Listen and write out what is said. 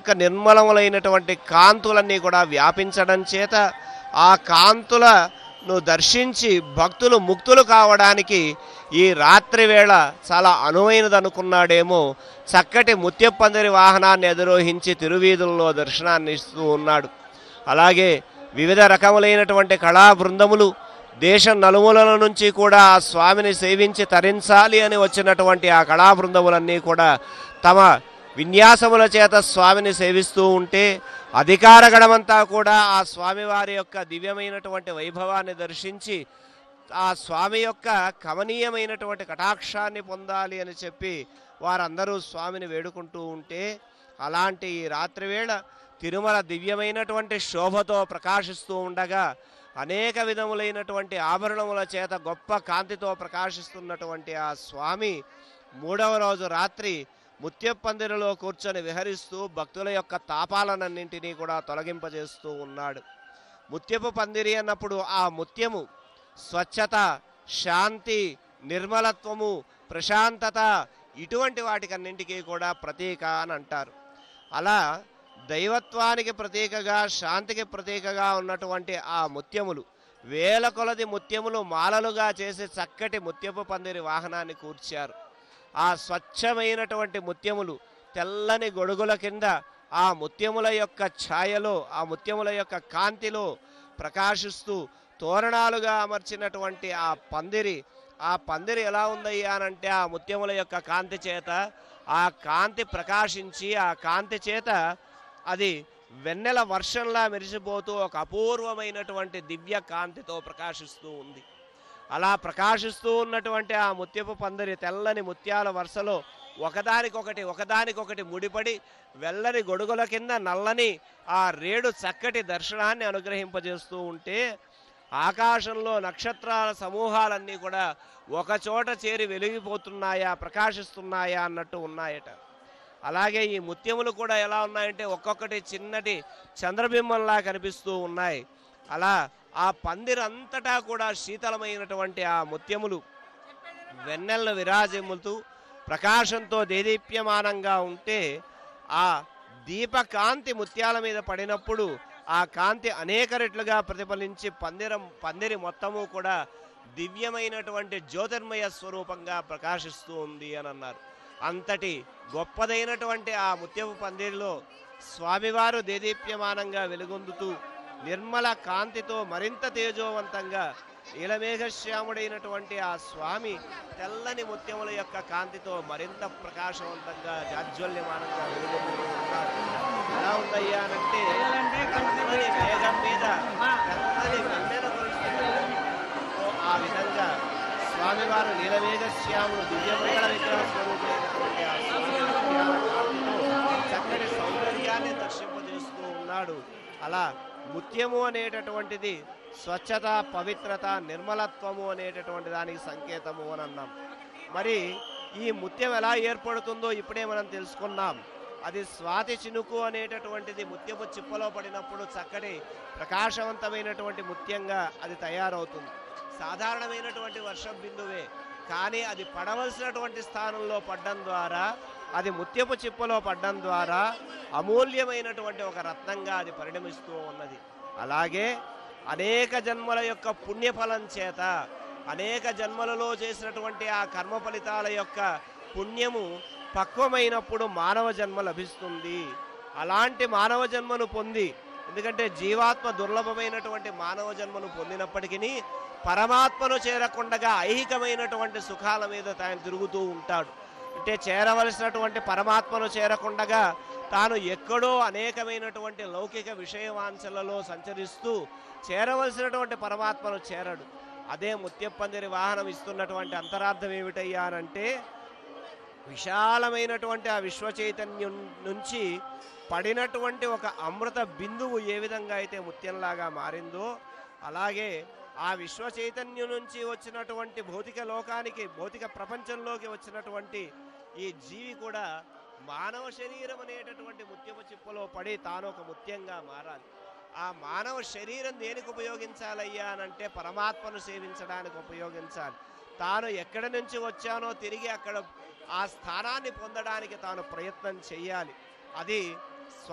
యొక్క నిర్మలములైనటువంటి కాంతులన్నీ కూడా వ్యాపించడం చేత ఆ కాంతులను దర్శించి భక్తులు ముక్తులు కావడానికి ఈ రాత్రి వేళ చాలా అనువైనది అనుకున్నాడేమో చక్కటి ముత్యపందిరి వాహనాన్ని అధిరోహించి తిరువీధుల్లో దర్శనాన్ని ఇస్తూ ఉన్నాడు అలాగే వివిధ రకములైనటువంటి కళా బృందములు దేశం నలుమూలల నుంచి కూడా ఆ స్వామిని సేవించి తరించాలి అని వచ్చినటువంటి ఆ కళా బృందములన్నీ కూడా తమ విన్యాసముల చేత స్వామిని సేవిస్తూ ఉంటే అధికార గణమంతా కూడా ఆ స్వామివారి యొక్క దివ్యమైనటువంటి వైభవాన్ని దర్శించి ఆ స్వామి యొక్క కమనీయమైనటువంటి కటాక్షాన్ని పొందాలి అని చెప్పి వారందరూ స్వామిని వేడుకుంటూ ఉంటే అలాంటి ఈ రాత్రివేళ తిరుమల దివ్యమైనటువంటి శోభతో ప్రకాశిస్తూ ఉండగా అనేక విధములైనటువంటి ఆభరణముల చేత గొప్ప కాంతితో ప్రకాశిస్తున్నటువంటి ఆ స్వామి మూడవ రోజు రాత్రి ముత్యపందిరిలో కూర్చొని విహరిస్తూ భక్తుల యొక్క తాపాలనన్నింటినీ కూడా తొలగింపజేస్తూ ఉన్నాడు ముత్యపు పందిరి అన్నప్పుడు ఆ ముత్యము స్వచ్ఛత శాంతి నిర్మలత్వము ప్రశాంతత ఇటువంటి వాటికన్నింటికీ కూడా ప్రతీక అని అంటారు అలా దైవత్వానికి ప్రతీకగా శాంతికి ప్రతీకగా ఉన్నటువంటి ఆ ముత్యములు వేల కొలది ముత్యములు మాలలుగా చేసి చక్కటి ముత్యపు పందిరి వాహనాన్ని కూర్చారు ఆ స్వచ్ఛమైనటువంటి ముత్యములు తెల్లని గొడుగుల కింద ఆ ముత్యముల యొక్క ఛాయలో ఆ ముత్యముల యొక్క కాంతిలో ప్రకాశిస్తూ తోరణాలుగా అమర్చినటువంటి ఆ పందిరి ఆ పందిరి ఎలా ఉందయ్యా అనంటే ఆ ముత్యముల యొక్క కాంతి చేత ఆ కాంతి ప్రకాశించి ఆ కాంతి చేత అది వెన్నెల వర్షంలా మెరిసిపోతూ ఒక అపూర్వమైనటువంటి దివ్య కాంతితో ప్రకాశిస్తూ ఉంది అలా ప్రకాశిస్తూ ఉన్నటువంటి ఆ ముత్యపు పందిరి తెల్లని ముత్యాల వరుసలో ఒకదానికొకటి ఒకదానికొకటి ముడిపడి వెల్లని గొడుగుల కింద నల్లని ఆ రేడు చక్కటి దర్శనాన్ని అనుగ్రహింపజేస్తూ ఉంటే ఆకాశంలో నక్షత్రాల సమూహాలన్నీ కూడా ఒకచోట చేరి వెలిగిపోతున్నాయా ప్రకాశిస్తున్నాయా అన్నట్టు ఉన్నాయట అలాగే ఈ ముత్యములు కూడా ఎలా ఉన్నాయంటే ఒక్కొక్కటి చిన్నటి చంద్రబింబంలా కనిపిస్తూ ఉన్నాయి అలా ఆ పందిరంతటా కూడా శీతలమైనటువంటి ఆ ముత్యములు వెన్నెలను విరాజిమ్ముతూ ప్రకాశంతో దేదీప్యమానంగా ఉంటే ఆ దీపకాంతి ముత్యాల మీద పడినప్పుడు ఆ కాంతి అనేక రెట్లుగా ప్రతిఫలించి పందిరం పందిరి మొత్తము కూడా దివ్యమైనటువంటి జ్యోతిర్మయ స్వరూపంగా ప్రకాశిస్తూ ఉంది అని అన్నారు అంతటి గొప్పదైనటువంటి ఆ ముత్యపు పందిరిలో స్వామివారు దేదీప్యమానంగా వెలుగొందుతూ నిర్మల కాంతితో మరింత తేజోవంతంగా నీలమేఘశ్యాముడైనటువంటి ఆ స్వామి తెల్లని ముత్యముల యొక్క కాంతితో మరింత ప్రకాశవంతంగా జాజ్వల్యమానంగా వెలుగొందుతూ ఉన్నారు ఎలా ఉందయ్యా అనంటే తెల్లని మేఘం మీద తెల్లని వెన్నెల కురుస్తున్నది. ఓ ఆ విధంగా స్వామివారు నీలమేఘశ్యాముడు దివ్యమంగళ విగ్రహ స్వరూపుడైనటువంటి ఆ స్వామి ముత్యాల కాంతితో చక్కటి సౌందర్యాన్ని దర్శింపజేస్తూ ఉన్నాడు అలా ముత్యము అనేటటువంటిది స్వచ్ఛత పవిత్రత నిర్మలత్వము అనేటటువంటి దానికి సంకేతము అని అన్నాం మరి ఈ ముత్యం ఎలా ఏర్పడుతుందో ఇప్పుడే మనం తెలుసుకున్నాం అది స్వాతి చినుకు అనేటటువంటిది ముత్యపు చిప్పలో పడినప్పుడు చక్కటి ప్రకాశవంతమైనటువంటి ముత్యంగా అది తయారవుతుంది సాధారణమైనటువంటి వర్షం బిందువే కానీ అది పడవలసినటువంటి స్థానంలో పడ్డం ద్వారా అది ముత్యపు చిప్పలో పడ్డం ద్వారా అమూల్యమైనటువంటి ఒక రత్నంగా అది పరిణమిస్తూ ఉన్నది అలాగే అనేక జన్మల యొక్క పుణ్యఫలం చేత అనేక జన్మలలో చేసినటువంటి ఆ కర్మ ఫలితాల యొక్క పుణ్యము పక్వమైనప్పుడు మానవ జన్మ లభిస్తుంది అలాంటి మానవ జన్మను పొంది ఎందుకంటే జీవాత్మ దుర్లభమైనటువంటి మానవ జన్మను పొందినప్పటికీ పరమాత్మను చేరకుండగా ఐహికమైనటువంటి సుఖాల మీద తాను తిరుగుతూ ఉంటాడు అంటే చేరవలసినటువంటి పరమాత్మను చేరకుండగా తాను ఎక్కడో అనేకమైనటువంటి లౌకిక విషయవాంఛలలో సంచరిస్తూ చేరవలసినటువంటి పరమాత్మను చేరడు అదే ముత్యప్పందిరి వాహనం ఇస్తున్నటువంటి అంతరార్థం ఏమిటయ్యా అనంటే విశాలమైనటువంటి ఆ విశ్వ చైతన్యం నుంచి పడినటువంటి ఒక అమృత బిందువు ఏ విధంగా అయితే ముత్యంలాగా మారిందో అలాగే ఆ విశ్వ చైతన్యం నుంచి వచ్చినటువంటి భౌతిక లోకానికి భౌతిక ప్రపంచంలోకి వచ్చినటువంటి ఈ జీవి కూడా మానవ శరీరం అనేటటువంటి ముత్యపు చిప్పలో పడి తాను ఒక ముత్యంగా మారాలి ఆ మానవ శరీరం దేనికి ఉపయోగించాలయ్యా అనంటే పరమాత్మను సేవించడానికి ఉపయోగించాలి తాను ఎక్కడి నుంచి వచ్చానో తిరిగి అక్కడ ఆ స్థానాన్ని పొందడానికి తాను ప్రయత్నం చేయాలి అది